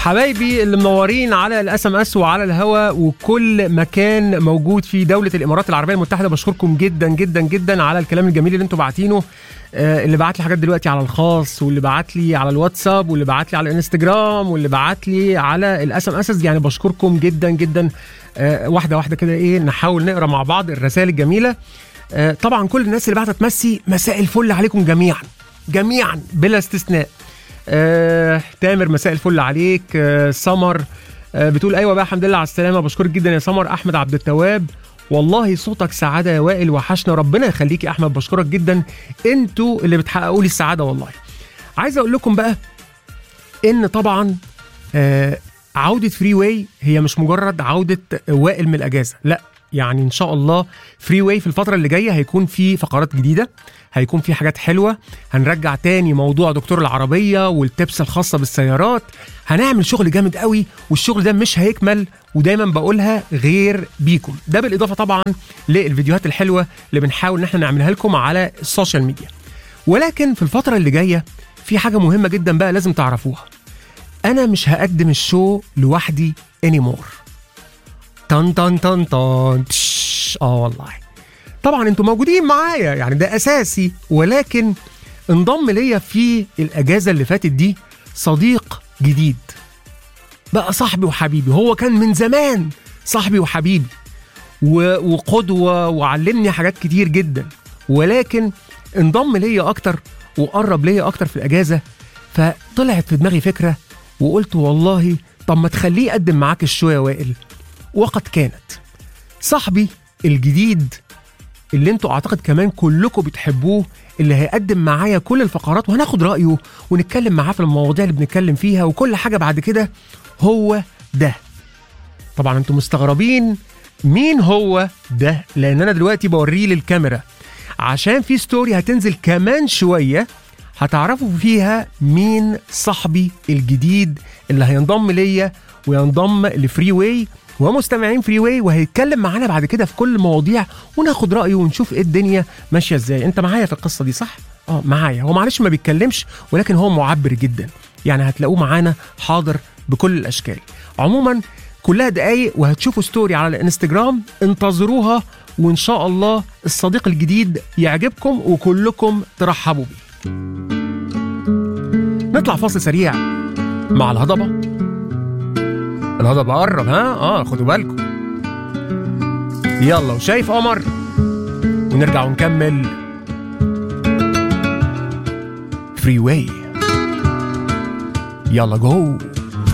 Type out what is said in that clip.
حبايبي اللي منورين على الاس ام اس وعلى الهوا وكل مكان موجود في دوله الامارات العربيه المتحده بشكركم جدا جدا جدا على الكلام الجميل اللي انتم باعتينه آه، اللي بعت لي حاجات دلوقتي على الخاص واللي بعت لي على الواتساب واللي بعت لي على الانستجرام واللي بعت لي على الاس ام اس يعني بشكركم جدا جدا آه، واحده واحده كده ايه نحاول نقرا مع بعض الرسائل الجميله آه، طبعا كل الناس اللي بعتت تمسي مساء الفل عليكم جميعا جميعا بلا استثناء آه، تامر مساء الفل عليك آه، سمر آه، بتقول ايوه بقى الحمد لله على السلامه بشكرك جدا يا سمر احمد عبد التواب والله صوتك سعاده يا وائل وحشنا ربنا يخليك يا احمد بشكرك جدا انتوا اللي بتحققوا لي السعاده والله عايز اقول لكم بقى ان طبعا آه، عوده فري واي هي مش مجرد عوده وائل من الاجازه لا يعني ان شاء الله فري واي في الفتره اللي جايه هيكون في فقرات جديده هيكون في حاجات حلوه هنرجع تاني موضوع دكتور العربيه والتبس الخاصه بالسيارات هنعمل شغل جامد قوي والشغل ده مش هيكمل ودايما بقولها غير بيكم ده بالاضافه طبعا للفيديوهات الحلوه اللي بنحاول ان احنا نعملها لكم على السوشيال ميديا ولكن في الفتره اللي جايه في حاجه مهمه جدا بقى لازم تعرفوها انا مش هقدم الشو لوحدي anymore طن طن طن طن تش. اه والله طبعا انتوا موجودين معايا يعني ده اساسي ولكن انضم ليا في الاجازه اللي فاتت دي صديق جديد بقى صاحبي وحبيبي هو كان من زمان صاحبي وحبيبي و- وقدوه وعلمني حاجات كتير جدا ولكن انضم ليا اكتر وقرب ليا اكتر في الاجازه فطلعت في دماغي فكره وقلت والله طب ما تخليه يقدم معاك الشو يا وائل وقد كانت صاحبي الجديد اللي انتوا اعتقد كمان كلكم بتحبوه اللي هيقدم معايا كل الفقرات وهناخد رايه ونتكلم معاه في المواضيع اللي بنتكلم فيها وكل حاجه بعد كده هو ده طبعا انتوا مستغربين مين هو ده لان انا دلوقتي بوريه للكاميرا عشان في ستوري هتنزل كمان شويه هتعرفوا فيها مين صاحبي الجديد اللي هينضم ليا وينضم لفري واي ومستمعين فري واي وهيتكلم معانا بعد كده في كل المواضيع وناخد رايه ونشوف ايه الدنيا ماشيه ازاي انت معايا في القصه دي صح اه معايا هو معلش ما بيتكلمش ولكن هو معبر جدا يعني هتلاقوه معانا حاضر بكل الاشكال عموما كلها دقايق وهتشوفوا ستوري على الانستجرام انتظروها وان شاء الله الصديق الجديد يعجبكم وكلكم ترحبوا بيه نطلع فاصل سريع مع الهضبه الهضبه قرب ها اه خدوا بالكم يلا وشايف قمر ونرجع ونكمل فري واي يلا جو